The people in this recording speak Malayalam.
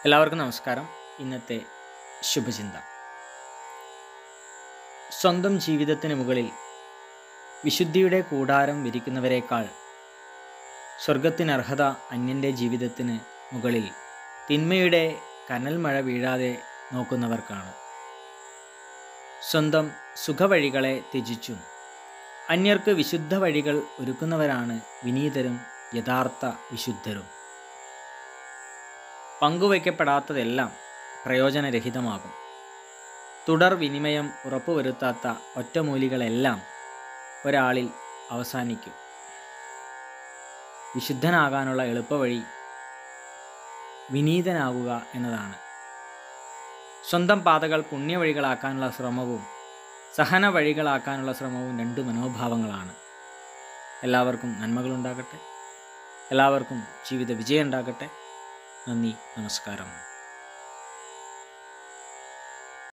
എല്ലാവർക്കും നമസ്കാരം ഇന്നത്തെ ശുഭചിന്ത സ്വന്തം ജീവിതത്തിന് മുകളിൽ വിശുദ്ധിയുടെ കൂടാരം വിരിക്കുന്നവരെക്കാൾ സ്വർഗത്തിനർഹത അന്യൻ്റെ ജീവിതത്തിന് മുകളിൽ തിന്മയുടെ കനൽ മഴ വീഴാതെ നോക്കുന്നവർക്കാണ് സ്വന്തം സുഖവഴികളെ ത്യജിച്ചും അന്യർക്ക് വിശുദ്ധ വഴികൾ ഒരുക്കുന്നവരാണ് വിനീതരും യഥാർത്ഥ വിശുദ്ധരും പങ്കുവയ്ക്കപ്പെടാത്തതെല്ലാം പ്രയോജനരഹിതമാകും തുടർ വിനിമയം ഉറപ്പുവരുത്താത്ത ഒറ്റമൂലികളെല്ലാം ഒരാളിൽ അവസാനിക്കും വിശുദ്ധനാകാനുള്ള എളുപ്പവഴി വിനീതനാകുക എന്നതാണ് സ്വന്തം പാതകൾ പുണ്യവഴികളാക്കാനുള്ള ശ്രമവും സഹന വഴികളാക്കാനുള്ള ശ്രമവും രണ്ട് മനോഭാവങ്ങളാണ് എല്ലാവർക്കും നന്മകളുണ്ടാകട്ടെ എല്ലാവർക്കും ജീവിത വിജയം ഉണ്ടാകട്ടെ നന്ദി നമസ്കാരം